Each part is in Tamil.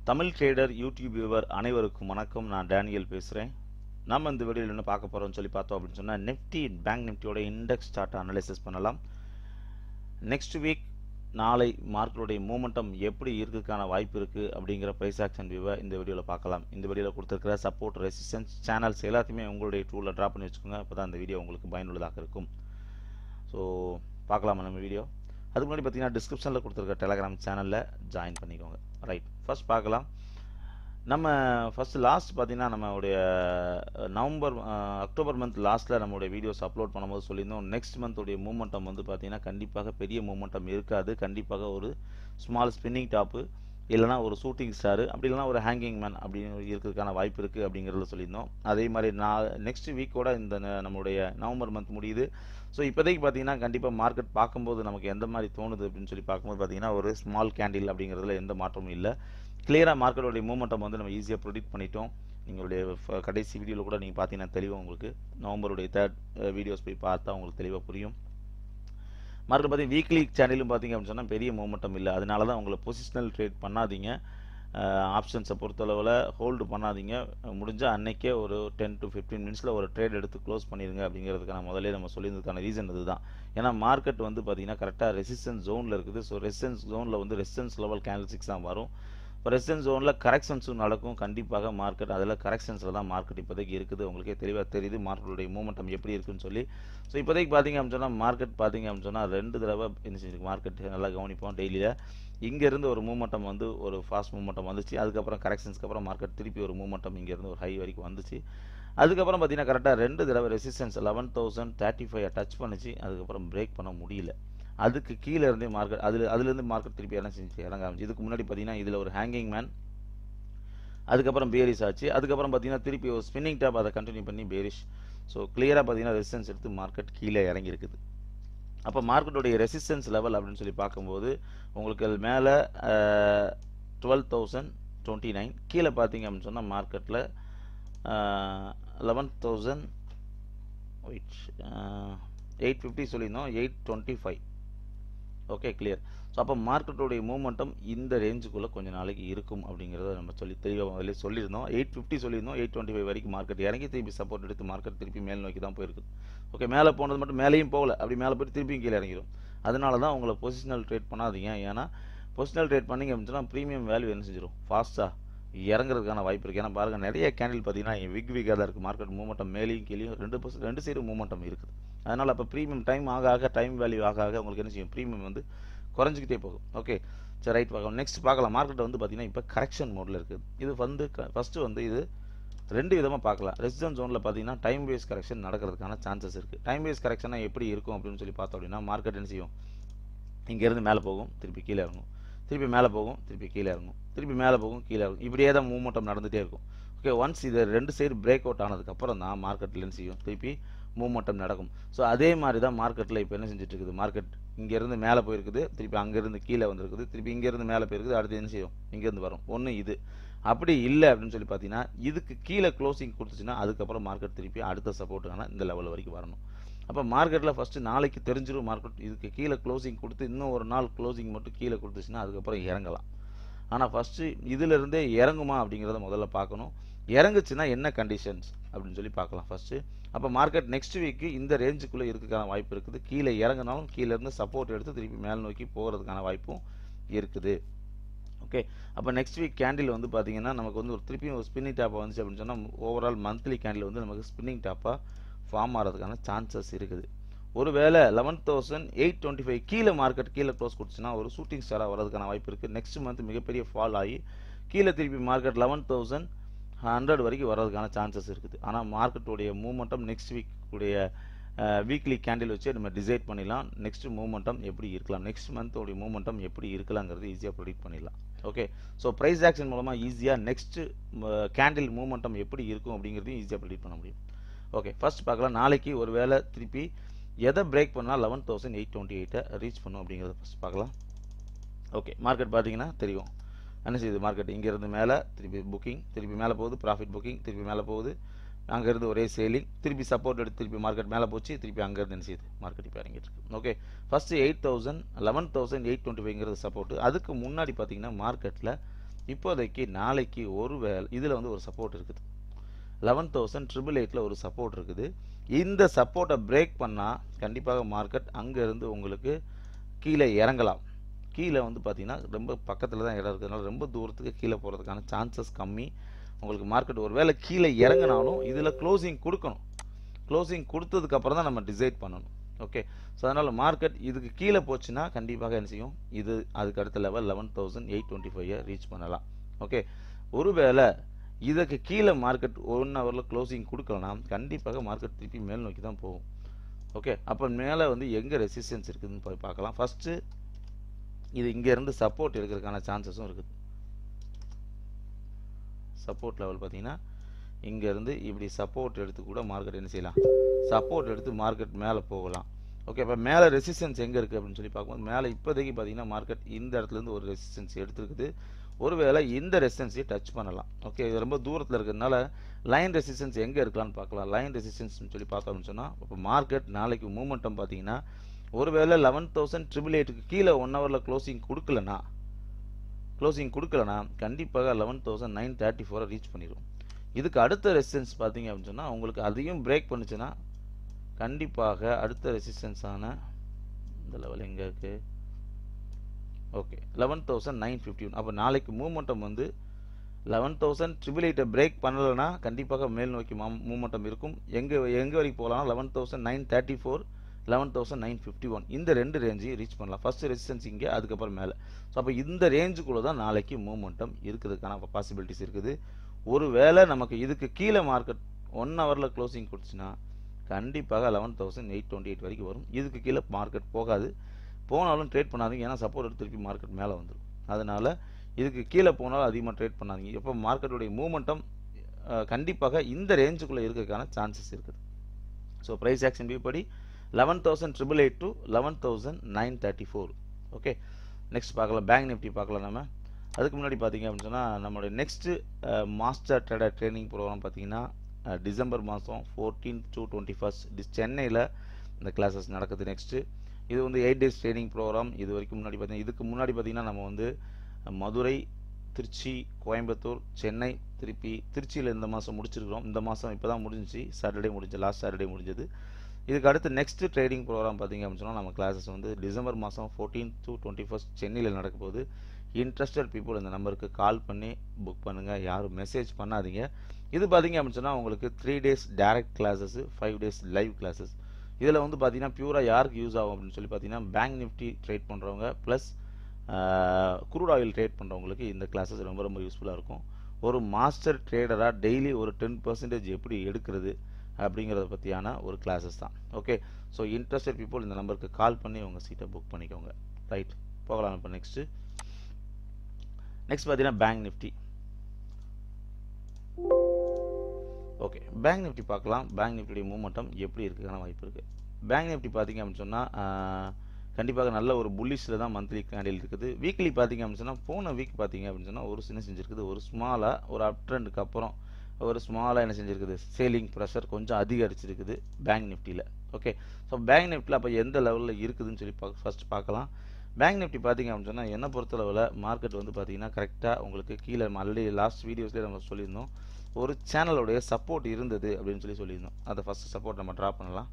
தமிழ் ட்ரேடர் யூடியூப் வியூவர் அனைவருக்கும் வணக்கம் நான் டேனியல் பேசுகிறேன் நம்ம இந்த வீடியோவில் என்ன பார்க்க போகிறோம்னு சொல்லி பார்த்தோம் அப்படின்னு சொன்னால் நிஃப்டி பேங்க் நிஃப்டியோட இண்டெக்ஸ் சார்ட்டை அனலைசிஸ் பண்ணலாம் நெக்ஸ்ட் வீக் நாளை மார்க்கெட்டுடைய மூமெண்டம் எப்படி இருக்கிறதுக்கான வாய்ப்பு இருக்குது அப்படிங்கிற ப்ரைஸ் ஆக்ஷன் வியூவை இந்த வீடியோவில் பார்க்கலாம் இந்த வீடியோவில் கொடுத்துருக்கிற சப்போர்ட் ரெசிஸ்டன்ஸ் சேனல்ஸ் எல்லாத்தையுமே உங்களுடைய டூலில் ட்ரா பண்ணி வச்சுக்கோங்க அப்போ தான் இந்த வீடியோ உங்களுக்கு பயனுள்ளதாக இருக்கும் ஸோ பார்க்கலாமா நம்ம வீடியோ அதுக்கு முன்னாடி பார்த்தீங்கன்னா டிஸ்கிரிப்ஷனில் கொடுத்துருக்க டெலகிராம் சேனலில் ஜாயின் பண்ணிக்கோங்க ரைட் ஃபர்ஸ்ட் பார்க்கலாம் நம்ம ஃபஸ்ட் லாஸ்ட் பார்த்தீங்கன்னா நம்மளுடைய நவம்பர் அக்டோபர் மந்த் லாஸ்ட்டில் நம்மளுடைய வீடியோஸ் அப்லோட் பண்ணும்போது சொல்லியிருந்தோம் நெக்ஸ்ட் மந்தோடைய மூமெண்டம் வந்து பார்த்தீங்கன்னா கண்டிப்பாக பெரிய மூமெண்டம் இருக்காது கண்டிப்பாக ஒரு ஸ்மால் ஸ்பின்னிங் டாப்பு இல்லைனா ஒரு ஷூட்டிங் ஸ்டாரு அப்படி இல்லைனா ஒரு ஹேங்கிங் மேன் அப்படி இருக்கிறதுக்கான வாய்ப்பு இருக்குது அப்படிங்கிறத சொல்லியிருந்தோம் அதே மாதிரி நான் நெக்ஸ்ட் வீக்கோட இந்த நம்மளுடைய நவம்பர் மந்த் முடியுது ஸோ இப்போதைக்கு பார்த்தீங்கன்னா கண்டிப்பாக மார்க்கெட் பார்க்கும்போது நமக்கு எந்த மாதிரி தோணுது அப்படின்னு சொல்லி பார்க்கும்போது பார்த்தீங்கன்னா ஒரு ஸ்மால் கேண்டில் அப்படிங்கிறதுல எந்த மாற்றமும் இல்லை கிளியராக மார்க்கெட்டோடைய மூமெண்டம் வந்து நம்ம ஈஸியாக ப்ரொடியூட் பண்ணிட்டோம் நீங்களுடைய கடைசி வீடியோவில் கூட நீங்கள் பார்த்தீங்கன்னா தெளிவாக உங்களுக்கு நவம்பருடைய தேர்ட் வீடியோஸ் போய் பார்த்தா உங்களுக்கு தெளிவாக புரியும் மார்க்கெட் பார்த்தீங்கன்னா வீக்லி சேனலும் பார்த்தீங்க அப்படின்னு சொன்னால் பெரிய மூமெண்டம் இல்லை அதனால தான் உங்களை பொசிஷனல் ட்ரேட் பண்ணாதீங்க ஆப்ஷன்ஸை பொறுத்தளவில் ஹோல்டு பண்ணாதீங்க முடிஞ்சால் அன்னைக்கே ஒரு டென் டு ஃபிஃப்டீன் மினிட்ஸில் ஒரு ட்ரேட் எடுத்து க்ளோஸ் பண்ணிடுங்க அப்படிங்கிறதுக்கான முதலே நம்ம சொல்லியிருந்ததுக்கான ரீசன் இதுதான் ஏன்னா மார்க்கெட் வந்து பார்த்தீங்கன்னா கரெக்டாக ரெசிஸ்டன்ஸ் ஜோனில் இருக்குது ஸோ ரெசிஸ்டன்ஸ் ஜோனில் வந்து ரெசிஸ்டன்ஸ் லெவல் கேண்டில்ஸ்டிக்ஸ் தான் வரும் இப்போ ரெசிஸ்டன்ஸ் ஜோனில் கரெக்ஷன்ஸும் நடக்கும் கண்டிப்பாக மார்க்கெட் அதில் கரெக்ஷன்ஸில் தான் மார்க்கெட் இப்போதைக்கு இருக்குது உங்களுக்கே தெளிவாக தெரியுது மார்க்கெட்டுடைய மூமெண்டம் எப்படி இருக்குன்னு சொல்லி ஸோ இப்போதைக்கு பார்த்தீங்க அப்படின்னு சொன்னால் மார்க்கெட் பார்த்தீங்க அப்படின்னு சொன்னால் ரெண்டு தடவை என்ன மார்க்கெட் நல்லா கவனிப்போம் டெய்லியில் இங்கேருந்து ஒரு மூமெண்டம் வந்து ஒரு ஃபாஸ்ட் மூமெண்டம் வந்துச்சு அதுக்கப்புறம் கரெக்ஷன்ஸ்க்கு அப்புறம் மார்க்கெட் திருப்பி ஒரு மூமெண்டம் இங்கேருந்து ஒரு ஹை வரைக்கும் வந்துச்சு அதுக்கப்புறம் பார்த்தீங்கன்னா கரெக்டாக ரெண்டு தடவை resistance eleven thousand thirty five touch பண்ணிச்சு அதுக்கப்புறம் பிரேக் பண்ண முடியல அதுக்கு கீழே இருந்தே மார்க்கெட் அதில் அதுலேருந்து மார்க்கெட் திருப்பி இடம் செஞ்சு இறங்க ஆரம்பிச்சு இதுக்கு முன்னாடி பார்த்தீங்கன்னா இதில் ஒரு ஹேங்கிங் மேன் அதுக்கப்புறம் பேரிஷ் ஆச்சு அதுக்கப்புறம் பார்த்தீங்கன்னா திருப்பி ஒரு ஸ்பின்னிங் டாப் அதை கண்டினியூ பண்ணி பேரிஷ் ஸோ கிளியராக பார்த்தீங்கன்னா ரெசிஸ்டன்ஸ் எடுத்து மார்க்கெட் கீழே இறங்கியிருக்குது அப்போ மார்க்கெட்டுடைய ரெசிஸ்டன்ஸ் லெவல் அப்படின்னு சொல்லி பார்க்கும்போது உங்களுக்கு அது மேலே டுவெல் தௌசண்ட் டுவெண்ட்டி நைன் கீழே பார்த்தீங்க அப்படின்னு சொன்னால் மார்க்கெட்டில் eleven thousand wait eight fifty சொல்லியிருந்தோம் eight twenty five okay clear so அப்போ மார்க்கெட்டோடைய மூமெண்டம் இந்த ரேஞ்சுக்குள்ளே கொஞ்சம் நாளைக்கு இருக்கும் அப்படிங்கிறத நம்ம சொல்லி தெளிவாக முதல்ல சொல்லியிருந்தோம் எயிட் ஃபிஃப்டி சொல்லியிருந்தோம் எயிட் டுவெண்ட்டி ஃபைவ் வரைக்கும் மார்க்கெட் இறங்கி திருப்பி சப்போர்ட் எடுத்து மார்க்கெட் திருப்பி மேல் நோக்கி தான் போயிருக்குது ஓகே மேலே போனது மட்டும் மேலேயும் போகல அப்படி மேலே போய் திருப்பியும் கீழே இறங்கிடும் அதனால தான் உங்களை பொசிஷனல் ட்ரேட் பண்ணாதீங்க ஏன்னா பொசிஷனல் ட்ரேட் பண்ணிங்க அப்படின்னு சொன்னால் ப்ரீமியம் வேல்யூ என்ன செஞ்சிடும் ஃபாஸ்ட்டாக இறங்குறதுக்கான வாய்ப்பு இருக்குது ஏன்னா பாருங்கள் நிறைய கேண்டில் பார்த்தீங்கன்னா விக் விக்காக தான் இருக்குது மார்க்கெட் மூமெண்டம் மேலேயும் கீழேயும் ரெண்டு பர்சன்ட் ரெண்டு சைடு மூமெண்டம் இருக்குது அதனால் அப்போ ப்ரீமியம் டைம் ஆக ஆக டைம் வேல்யூ ஆக ஆக உங்களுக்கு என்ன செய்யும் ப்ரீமியம் வந்து குறைஞ்சிக்கிட்டே போகும் ஓகே சரி ரைட் பார்க்கலாம் நெக்ஸ்ட் பார்க்கலாம் மார்க்கெட் வந்து பார்த்தீங்கன்னா இப்போ கரெக்ஷன் மோடில் இருக்குது இது வந்து ஃபஸ்ட்டு வந்து இது ரெண்டு விதமாக பார்க்கலாம் ரெசிடன்ஸ் ஜோனில் பார்த்தீங்கன்னா டைம் பேஸ் கரெக்ஷன் நடக்கிறதுக்கான சான்சஸ் இருக்குது டைம் பேஸ் கரெக்ஷனாக எப்படி இருக்கும் அப்படின்னு சொல்லி பார்த்தோம் அப்படின்னா மார்க்கெட் என்ன செய்யும் இங்கேருந்து மேலே போகும் திருப்பி கீழே இறங்கும் திருப்பி மேலே போகும் திருப்பி கீழே இறங்கும் திருப்பி மேலே போகும் கீழே இறங்கும் இப்படியே தான் மூமெண்டம் நடந்துகிட்டே இருக்கும் ஓகே ஒன்ஸ் இது ரெண்டு சைடு பிரேக் அவுட் ஆனதுக்கப்புறம் தான் மார்க்கெட்டில் என்ன செய்யும் திருப்பி மூமெண்டம் நடக்கும் ஸோ அதே மாதிரி தான் மார்க்கெட்டில் இப்போ என்ன செஞ்சுட்டு இருக்குது மார்க்கெட் இங்கேருந்து மேலே போயிருக்குது திருப்பி அங்கேருந்து கீழே வந்திருக்குது திருப்பி இங்கேருந்து மேலே போயிருக்குது அடுத்து என்ன செய்யும் இங்கேருந்து வரும் ஒன்று இது அப்படி இல்லை அப்படின்னு சொல்லி பார்த்தீங்கன்னா இதுக்கு கீழே க்ளோசிங் கொடுத்துச்சுன்னா அதுக்கப்புறம் மார்க்கெட் திருப்பி அடுத்த சப்போர்ட்டுக்கான இந்த லெவல் வரைக்கும் வரணும் அப்போ மார்க்கெட்டில் ஃபஸ்ட்டு நாளைக்கு தெரிஞ்சிடும் மார்க்கெட் இதுக்கு கீழே க்ளோசிங் கொடுத்து இன்னும் ஒரு நாள் க்ளோசிங் மட்டும் கீழே கொடுத்துச்சுன்னா அதுக்கப்புறம் இறங்கலாம் ஆனால் ஃபஸ்ட்டு இதிலிருந்தே இறங்குமா அப்படிங்கிறத முதல்ல பார்க்கணும் இறங்குச்சுன்னா என்ன கண்டிஷன்ஸ் அப்படின்னு சொல்லி பார்க்கலாம் ஃபஸ்ட்டு அப்போ மார்க்கெட் நெக்ஸ்ட் வீக்கு இந்த ரேஞ்சுக்குள்ளே இருக்கிறதுக்கான வாய்ப்பு இருக்குது கீழே இறங்கினாலும் கீழேருந்து சப்போர்ட் எடுத்து திருப்பி மேல் நோக்கி போகிறதுக்கான வாய்ப்பும் இருக்குது ஓகே அப்போ நெக்ஸ்ட் வீக் கேண்டில் வந்து பார்த்தீங்கன்னா நமக்கு வந்து ஒரு திருப்பியும் ஒரு ஸ்பின்னிங் டாப்பாக வந்துச்சு அப்படின்னு சொன்னால் ஓவரால் மந்த்லி கேண்டில் வந்து நமக்கு ஸ்பின்னிங் டாப்பாக ஃபார்ம் ஆகிறதுக்கான சான்சஸ் இருக்குது ஒருவேளை eleven thousand eight twenty five கீழே மார்க்கெட் கீழே க்ளோஸ் கொடுத்துச்சுன்னா ஒரு ஷூட்டிங் ஸ்டாராக வரதுக்கான வாய்ப்பு இருக்குது நெக்ஸ்ட் மந்த் மிகப்பெரிய ஃபால் ஆகி கீழே திருப்பி மார்க்கெட் லெவன் தௌசண்ட் ஹண்ட்ரட் வரைக்கும் வர்றதுக்கான சான்சஸ் இருக்குது ஆனால் மார்க்கெட்டுடைய மூமெண்டம் நெக்ஸ்ட் வீக் உடைய வீக்லி கேண்டில் வச்சு நம்ம டிசைட் பண்ணிடலாம் நெக்ஸ்ட் மூமெண்டம் எப்படி இருக்கலாம் நெக்ஸ்ட் மந்தோடைய மூமெண்டம் எப்படி இருக்கலாங்கிறது ஈஸியாக ப்ரொடிக்ட் பண்ணிடலாம் ஓகே ஸோ ப்ரைஸ் ஆக்ஷன் மூலமாக ஈஸியாக நெக்ஸ்ட் கேண்டில் மூமெண்டம் எப்படி இருக்கும் அப்படிங்கிறதையும் ஈஸியாக ப்ரெடிக்ட் பண்ண முடியும் ஓகே ஃபர்ஸ்ட் பார்க்கலாம் நாளைக்கு ஒரு வேளை திருப்பி எதை பிரேக் பண்ணால் லெவன் தௌசண்ட் எயிட் டுவெண்ட்டி எயிட்டை ரீச் பண்ணும் அப்படிங்கிறத ஃபஸ்ட் பார்க்கலாம் ஓகே மார்க்கெட் பார்த்தீங்கன்னா தெரியும் என்ன செய்யுது மார்க்கெட் இங்கேருந்து மேலே திருப்பி புக்கிங் திருப்பி மேலே போகுது ப்ராஃபிட் புக்கிங் திருப்பி மேலே போகுது அங்கேருந்து ஒரே சேலிங் திருப்பி சப்போர்ட் எடுத்து திருப்பி மார்க்கெட் மேலே போச்சு திருப்பி அங்கேருந்து என்ன செய்யுது மார்க்கெட் இப்போ இறங்கிட்டு இருக்கு okay first eight thousand eleven thousand eight twenty ஃபைவ்ங்கிறது சப்போர்ட் அதுக்கு முன்னாடி பார்த்தீங்கன்னா மார்க்கெட்டில் இப்போதைக்கு நாளைக்கு ஒரு வேலை இதில் வந்து ஒரு சப்போர்ட் இருக்குது லெவன் தௌசண்ட் ட்ரிபிள் எயிட்டில் ஒரு சப்போர்ட் இருக்குது இந்த சப்போர்ட்டை பிரேக் பண்ணால் கண்டிப்பாக மார்க்கெட் அங்கேருந்து உங்களுக்கு கீழே இறங்கலாம் கீழே வந்து பார்த்தீங்கன்னா ரொம்ப பக்கத்தில் தான் இடம் இருக்கிறதுனால ரொம்ப தூரத்துக்கு கீழே போகிறதுக்கான சான்சஸ் கம்மி உங்களுக்கு மார்க்கெட் ஒரு வேளை கீழே இறங்கினாலும் இதில் க்ளோசிங் கொடுக்கணும் க்ளோசிங் கொடுத்ததுக்கப்புறம் தான் நம்ம டிசைட் பண்ணணும் ஓகே ஸோ அதனால் மார்க்கெட் இதுக்கு கீழே போச்சுன்னா கண்டிப்பாக என்ன செய்யும் இது அதுக்கு அடுத்த level eleven thousand eight twenty ஃபைவை ரீச் பண்ணலாம் ஓகே ஒருவேளை இதுக்கு கீழே மார்க்கெட் ஒன் ஹவரில் க்ளோசிங் கொடுக்கலனா கண்டிப்பாக மார்க்கெட் திருப்பி மேல் நோக்கி தான் போகும் ஓகே அப்போ மேலே வந்து எங்கே ரெசிஸ்டன்ஸ் இருக்குதுன்னு போய் பார்க்கலாம் ஃபஸ்ட்டு இது இங்கேருந்து சப்போர்ட் இருக்கிறதுக்கான சான்சஸும் இருக்குது சப்போர்ட் லெவல் பார்த்தீங்கன்னா இங்கேருந்து இப்படி சப்போர்ட் எடுத்து கூட மார்க்கெட் என்ன செய்யலாம் சப்போர்ட் எடுத்து மார்க்கெட் மேலே போகலாம் ஓகே இப்போ மேலே ரெசிஸ்டன்ஸ் எங்கே இருக்குது அப்படின்னு சொல்லி பார்க்கும்போது மேலே இப்போதைக்கு பார்த்தீங்கன்னா மார்க்கெட் இந்த இடத்துலேருந்து ஒரு ரெசிஸ்டன்ஸ் எடுத்துருக்குது ஒருவேளை இந்த ரெசிஸ்டன்ஸையும் டச் பண்ணலாம் ஓகே இது ரொம்ப தூரத்தில் இருக்கிறதுனால லைன் ரெசிஸ்டன்ஸ் எங்கே இருக்கலாம்னு பார்க்கலாம் லைன் ரெசிஸ்டன்ஸ்னு சொல்லி பார்த்தோம்னு சொன்னால் இப்போ மார்க்கெட் நாளைக்கு மூமெண்டம் பார்த்தீங்கன்னா ஒருவேளை லெவன் தௌசண்ட் ட்ரிபிள் எயிட்டுக்கு கீழே ஒன் ஹவரில் க்ளோசிங் கொடுக்கலனா க்ளோசிங் கொடுக்கலனா கண்டிப்பாக லெவன் தௌசண்ட் நைன் தேர்ட்டி ஃபோரை ரீச் பண்ணிடும் இதுக்கு அடுத்த ரெசிஸ்டன்ஸ் பார்த்தீங்க அப்படின்னு சொன்னால் உங்களுக்கு அதையும் பிரேக் பண்ணுச்சுன்னா கண்டிப்பாக அடுத்த ரெசிஸ்டன்ஸான இந்த லெவல் எங்கே இருக்குது okay eleven thousand nine fifty one அப்போ நாளைக்கு மூமெண்டம் வந்து லெவன் தௌசண்ட் ட்ரிபிள் எயிட்டை பிரேக் பண்ணலைன்னா கண்டிப்பாக மேல் நோக்கி மூமெண்டம் இருக்கும் எங்கே எங்கே வரைக்கும் போகலாம் eleven thousand nine thirty four eleven thousand nine fifty one இந்த ரெண்டு ரேஞ்சையும் ரீச் பண்ணலாம் ஃபஸ்ட்டு ரெசிஸ்டன்ஸ் இங்கே அதுக்கப்புறம் மேலே ஸோ அப்போ இந்த ரேஞ்சுக்குள்ளே தான் நாளைக்கு மூமெண்டம் இருக்கிறதுக்கான பாசிபிலிட்டிஸ் இருக்குது ஒரு வேளை நமக்கு இதுக்கு கீழே மார்க்கெட் ஒன் ஹவரில் க்ளோசிங் கொடுத்துச்சுன்னா கண்டிப்பாக eleven thousand eight twenty eight வரைக்கும் வரும் இதுக்கு கீழே மார்க்கெட் போகாது போனாலும் ட்ரேட் பண்ணாதீங்க ஏன்னா சப்போர்ட் எடுத்து திருப்பி மார்க்கெட் மேலே வந்துடும் அதனால் இதுக்கு கீழே போனாலும் அதிகமாக ட்ரேட் பண்ணாதீங்க எப்போ மார்க்கெட்டுடைய மூமெண்டம் கண்டிப்பாக இந்த ரேஞ்சுக்குள்ளே இருக்கிறதுக்கான சான்சஸ் இருக்குது ஸோ ப்ரைஸ் ஆக்ஷன் வியூ படி eleven thousand triple eight to eleven thousand nine thirty four okay next பார்க்கலாம் பேங்க் நிஃப்டி பார்க்கலாம் நம்ம அதுக்கு முன்னாடி பார்த்தீங்க அப்படின்னு சொன்னால் நம்மளுடைய next master trader training program பார்த்தீங்கன்னா டிசம்பர் மாதம் ஃபோர்டீன் டு டுவெண்ட்டி ஃபஸ்ட் டி சென்னையில் இந்த கிளாஸஸ் நடக்குது நெக்ஸ்ட்டு இது வந்து எயிட் டேஸ் ட்ரைனிங் ப்ரோக்ராம் இது வரைக்கும் முன்னாடி பார்த்தீங்கன்னா இதுக்கு முன்னாடி பார்த்தீங்கன்னா நம்ம வந்து மதுரை திருச்சி கோயம்புத்தூர் சென்னை திருப்பி திருச்சியில் இந்த மாதம் முடிச்சிருக்கிறோம் இந்த மாதம் இப்போ தான் முடிஞ்சிச்சு சாட்டர்டே முடிஞ்சு லாஸ்ட் சாட்டர்டே முடிஞ்சது இதுக்கு அடுத்து நெக்ஸ்ட் ட்ரேடிங் ப்ரோக்ராம் பார்த்தீங்க அப்படின்னு சொன்னால் நம்ம கிளாஸஸ் வந்து டிசம்பர் மாதம் ஃபோர்டீன் டு டுவெண்ட்டி ஃபஸ்ட் சென்னையில் நடக்க போகுது இன்ட்ரெஸ்டட் பீப்புள் இந்த நம்பருக்கு கால் பண்ணி புக் பண்ணுங்கள் யாரும் மெசேஜ் பண்ணாதீங்க இது பார்த்தீங்க அப்படின்னு சொன்னால் உங்களுக்கு three days direct classes five days live classes இதில் வந்து பார்த்தீங்கன்னா பியூராக யாருக்கு யூஸ் ஆகும் அப்படின்னு சொல்லி பார்த்தீங்கன்னா பேங்க் நிஃப்டி ட்ரேட் பண்ணுறவங்க ப்ளஸ் குரூட் ஆயில் ட்ரேட் பண்ணுறவங்களுக்கு இந்த கிளாஸஸ் ரொம்ப ரொம்ப யூஸ்ஃபுல்லாக இருக்கும் ஒரு மாஸ்டர் ட்ரேடராக டெய்லி ஒரு டென் பர்சன்டேஜ் எப்படி எடுக்கிறது அப்படிங்கிறத பற்றியான ஒரு கிளாஸஸ் தான் ஓகே ஸோ இன்ட்ரெஸ்டட் பீப்புள் இந்த நம்பருக்கு கால் பண்ணி உங்கள் சீட்டை புக் பண்ணிக்கோங்க ரைட் போகலாம் இப்போ நெக்ஸ்ட்டு நெக்ஸ்ட் பார்த்தீங்கன்னா bank Nifty okay bank Nifty பார்க்கலாம் பேங்க் நிஃப்டியுடைய மூமெண்டம் எப்படி இருக்குக்கான வாய்ப்பு இருக்குது பேங்க் நிஃப்டி பார்த்தீங்க அப்படின்னு சொன்னால் கண்டிப்பாக நல்ல ஒரு புல்லிஷில் தான் மந்த்லி கேண்டில் இருக்குது வீக்லி பார்த்தீங்க அப்படின்னு சொன்னால் போன வீக் பார்த்தீங்க அப்படின்னு சொன்னால் ஒரு சின்ன செஞ்சுருக்குது ஒரு ஸ்மாலாக ஒரு அப் ட்ரெண்டுக்கு அப்புறம் ஒரு ஸ்மாலாக என்ன செஞ்சுருக்குது சேலிங் ப்ரெஷர் கொஞ்சம் அதிகரிச்சிருக்குது பேங்க் நிஃப்டியில் ஓகே ஸோ பேங்க் நிஃப்டியில் அப்போ எந்த லெவலில் இருக்குதுன்னு சொல்லி பா ஃபஸ்ட் பார்க்கலாம் பேங்க் நிஃப்டி பார்த்தீங்க அப்படின்னு சொன்னால் என்ன பொறுத்தளவில் மார்க்கெட் வந்து பார்த்தீங்கன்னா கரெக்டாக உங்களுக்கு கீழே ஆல்ரெடி லாஸ்ட் வீடியோஸ்லேயே நம்ம சொல்லியிருந்தோம் ஒரு சேனலோடைய சப்போர்ட் இருந்தது அப்படின்னு சொல்லி சொல்லியிருந்தோம் அதை ஃபஸ்ட்டு சப்போர்ட் நம்ம ட்ரா பண்ணலாம்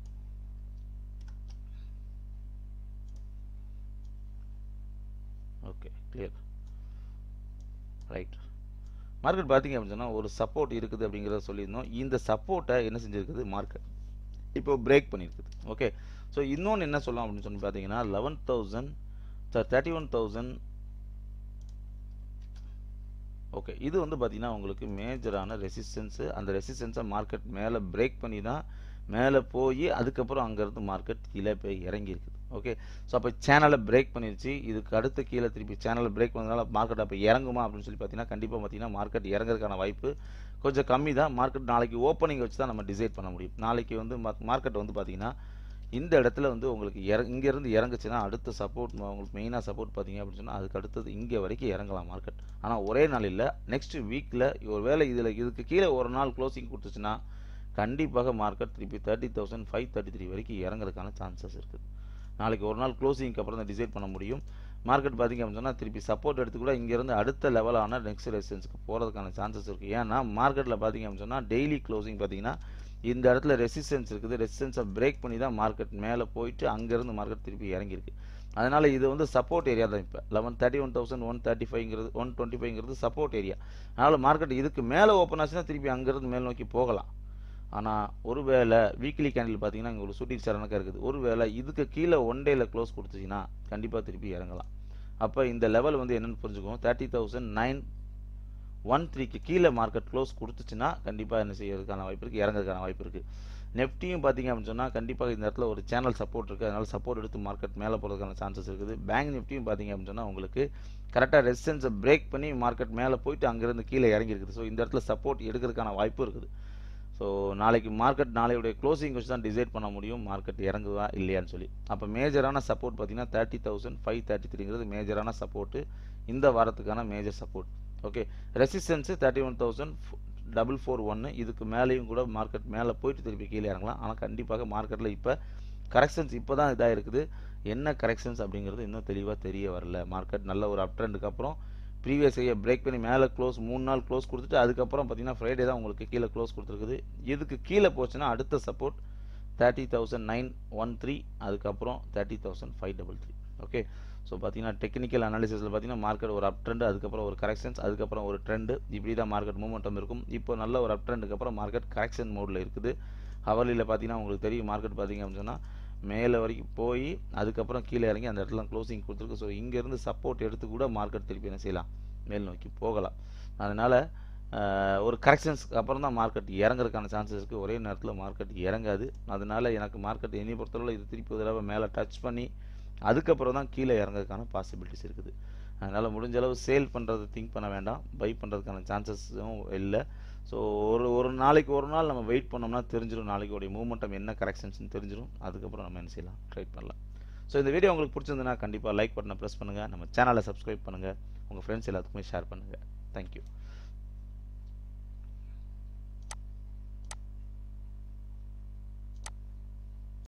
ஓகே கிளியர் ரைட் மார்க்கெட் பார்த்தீங்க அப்படின்னு சொன்னால் ஒரு சப்போர்ட் இருக்குது அப்படிங்கிறத சொல்லியிருந்தோம் இந்த சப்போர்ட்டை என்ன செஞ்சுருக்குது மார்க்கெட் இப்போ பிரேக் பண்ணியிருக்குது ஓகே ஸோ இன்னொன்று என்ன சொல்லலாம் அப்படின்னு சொல்லி பார்த்தீங்கன்னா eleven thousand thirty one thousand okay இது வந்து பார்த்தீங்கன்னா உங்களுக்கு மேஜரான ரெசிஸ்டன்ஸு அந்த ரெசிஸ்டன்ஸை மார்க்கெட் மேலே பிரேக் பண்ணி தான் மேலே போய் அதுக்கப்புறம் அங்கேருந்து மார்க்கெட் கீழே போய் இறங்கி இருக்குது ஓகே ஸோ அப்போ சேனலை பிரேக் பண்ணிருச்சு இதுக்கு அடுத்து கீழே திருப்பி சேனலை பிரேக் பண்ணதுனால மார்க்கெட் அப்போ இறங்குமா அப்படின்னு சொல்லி பார்த்தீங்கன்னா கண்டிப்பாக பார்த்தீங்கன்னா மார்க்கெட் இறங்குறதுக்கான வாய்ப்பு கொஞ்சம் கம்மி தான் மார்க்கெட் நாளைக்கு ஓப்பனிங் வச்சு தான் நம்ம டிசைட் பண்ண முடியும் நாளைக்கு வந்து மார்க்கெட் வந்து பார்த்தீங்கன்னா இந்த இடத்துல வந்து உங்களுக்கு இற இங்கேருந்து இறங்குச்சுன்னா அடுத்த சப்போர்ட் உங்களுக்கு மெயினாக சப்போர்ட் பார்த்தீங்க அப்படின்னு சொன்னால் அதுக்கு அடுத்தது இங்கே வரைக்கும் இறங்கலாம் மார்க்கெட் ஆனால் ஒரே நாள் இல்லை நெக்ஸ்ட் வீக்கில் ஒரு வேளை இதில் இதுக்கு கீழே ஒரு நாள் க்ளோசிங் கொடுத்துச்சுன்னா கண்டிப்பாக மார்க்கெட் திருப்பி thirty thousand five thirty three வரைக்கும் இறங்குறதுக்கான சான்சஸ் இருக்குது நாளைக்கு ஒரு நாள் க்ளோசிங்க்கு அப்புறம் தான் டிசைட் பண்ண முடியும் மார்க்கெட் பார்த்திங்க அப்படின்னு சொன்னால் திருப்பி சப்போர்ட் எடுத்து கூட இங்கேருந்து அடுத்த லெவலான நெக்ஸ்ட் ரெசிஸ்டன்ஸ்க்கு போகிறதுக்கான சான்சஸ் இருக்குது ஏன்னா மார்க்கெட்டில் பார்த்திங்க அப்படின்னு சொன்னால் டெய்லி க்ளோசிங் பார்த்தீங்கன்னா இந்த இடத்துல ரெசிஸ்டன்ஸ் இருக்குது ரெசிஸ்டன்ஸை பிரேக் பண்ணி தான் மார்க்கெட் மேலே போயிட்டு அங்கேருந்து மார்க்கெட் திருப்பி இறங்கியிருக்கு அதனால் இது வந்து சப்போர்ட் ஏரியா தான் இப்போ eleven thirty one thousand one thirty ஃபைவ்ங்கிறது ஒன் டுவெண்ட்டி ஃபைவ்ங்கிறது சப்போர்ட் ஏரியா அதனால் மார்க்கெட் இதுக்கு மேலே ஓப்பன் ஆச்சுன்னா திருப்பி அங்கேருந்து மேல் நோக்கி போகலாம் ஆனால் ஒருவேளை வீக்லி கேண்டில் பார்த்தீங்கன்னா இங்கே ஒரு சுட்டி சரணக்காக இருக்குது ஒருவேளை இதுக்கு கீழே ஒன் டேயில் க்ளோஸ் கொடுத்துச்சின்னா கண்டிப்பாக திருப்பி இறங்கலாம் அப்போ இந்த லெவல் வந்து என்னென்னு புரிஞ்சுக்கோம் தேர்ட்டி தௌசண்ட் நைன் ஒன் த்ரீக்கு கீழே மார்க்கெட் க்ளோஸ் கொடுத்துச்சுன்னா கண்டிப்பாக என்ன செய்யறதுக்கான வாய்ப்பு இருக்குது இறங்குறதுக்கான வாய்ப்பு இருக்குது நெஃப்டியும் பார்த்தீங்க அப்படின்னு சொன்னால் கண்டிப்பாக இந்த இடத்துல ஒரு சேனல் சப்போர்ட் இருக்குது அதனால் சப்போர்ட் எடுத்து மார்க்கெட் மேலே போகிறதுக்கான சான்சஸ் இருக்குது பேங்க் நிஃப்டியும் பார்த்தீங்க அப்படின்னு சொன்னால் உங்களுக்கு கரெக்டாக ரெசிஸ்டன்ஸை பிரேக் பண்ணி மார்க்கெட் மேலே போயிட்டு அங்கேருந்து கீழே இறங்கி இருக்குது ஸோ இந்த இடத்துல சப்போர்ட் எடுக்கிறதுக்கான வாய்ப்பு இருக்குது ஸோ நாளைக்கு மார்க்கெட் நாளையுடைய க்ளோசிங் வச்சு தான் டிசைட் பண்ண முடியும் மார்க்கெட் இறங்குதா இல்லையான்னு சொல்லி அப்போ மேஜரான சப்போர்ட் பார்த்தீங்கன்னா தேர்ட்டி தௌசண்ட் ஃபைவ் தேர்ட்டி த்ரீங்கிறது மேஜரான சப்போர்ட்டு இந்த வாரத்துக்கான major support okay resistance thirty one thousand double four ஒன்று இதுக்கு மேலேயும் கூட மார்க்கெட் மேலே போயிட்டு திருப்பி கீழே இறங்கலாம் ஆனால் கண்டிப்பாக மார்க்கெட்டில் இப்போ கரெக்ஷன்ஸ் இப்போ தான் இதாக இருக்குது என்ன கரெக்ஷன்ஸ் அப்படிங்கிறது இன்னும் தெளிவாக தெரிய வரல மார்க்கெட் நல்ல ஒரு அப் ட்ரெண்டுக்கு அப்புறம் ப்ரீவியஸ் ஐயை பிரேக் பண்ணி மேலே க்ளோஸ் மூணு நாள் க்ளோஸ் கொடுத்துட்டு அதுக்கப்புறம் பார்த்தீங்கன்னா ஃப்ரைடே தான் உங்களுக்கு கீழே க்ளோஸ் கொடுத்துருக்குது இதுக்கு கீழே போச்சுன்னா அடுத்த support thirty thousand nine one three அதுக்கப்புறம் thirty thousand five double three okay so பார்த்தீங்கன்னா டெக்னிக்கல் அனாலிசிஸில் பார்த்தீங்கன்னா மார்க்கெட் ஒரு அப் ட்ரெண்ட் அதுக்கப்புறம் ஒரு கரெக்ஷன்ஸ் அதுக்கப்புறம் ஒரு ட்ரெண்டு இப்படி தான் மார்க்கெட் மூவ்மெண்டம் இருக்கும் இப்போ நல்ல ஒரு அப் ட்ரெண்டுக்கு அப்புறம் மார்க்கெட் கரெக்ஷன் மோடில் இருக்குது ஹவர்லியில் பார்த்தீங்கன்னா உங்களுக்கு தெரியும் மார்க்கெட் பார்த்தீங்க அப்படின்னு சொன்னால் மேலே வரைக்கும் போய் அதுக்கப்புறம் கீழே இறங்கி அந்த இடத்துல க்ளோசிங் கொடுத்துருக்கு ஸோ இங்கேருந்து சப்போர்ட் எடுத்து கூட மார்க்கெட் திருப்பி என்ன செய்யலாம் மேல் நோக்கி போகலாம் அதனால் ஒரு கரெக்ஷன்ஸ்க்கு அப்புறம் தான் மார்க்கெட் இறங்குறதுக்கான சான்சஸ் இருக்குது ஒரே நேரத்தில் மார்க்கெட் இறங்காது அதனால் எனக்கு மார்க்கெட் என்னை பொறுத்தளவில் இது திருப்பி ஒரு தடவை மேலே டச் பண்ணி அதுக்கப்புறம் தான் கீழே இறங்குறதுக்கான பாசிபிலிட்டிஸ் இருக்குது அதனால் முடிஞ்ச அளவு சேல் பண்ணுறது திங்க் பண்ண வேண்டாம் பை பண்ணுறதுக்கான சான்சஸும் இல்லை ஸோ ஒரு ஒரு நாளைக்கு ஒரு நாள் நம்ம வெயிட் பண்ணோம்னா தெரிஞ்சிடும் நாளைக்கு உடைய மூவ்மெண்டம் என்ன கரெக்ஷன்ஸ்னு தெரிஞ்சிடும் அதுக்கப்புறம் நம்ம என்ன செய்யலாம் ட்ரைட் பண்ணலாம் ஸோ இந்த வீடியோ உங்களுக்கு பிடிச்சிருந்ததுன்னா கண்டிப்பாக லைக் பட்டனை ப்ரெஸ் பண்ணுங்கள் நம்ம சேனலை சப்ஸ்கிரைப் பண்ணுங்கள் உங்கள் ஃப்ரெண்ட்ஸ் எல்லாத்துக்குமே ஷேர் பண்ணுங்கள் தேங்க்யூ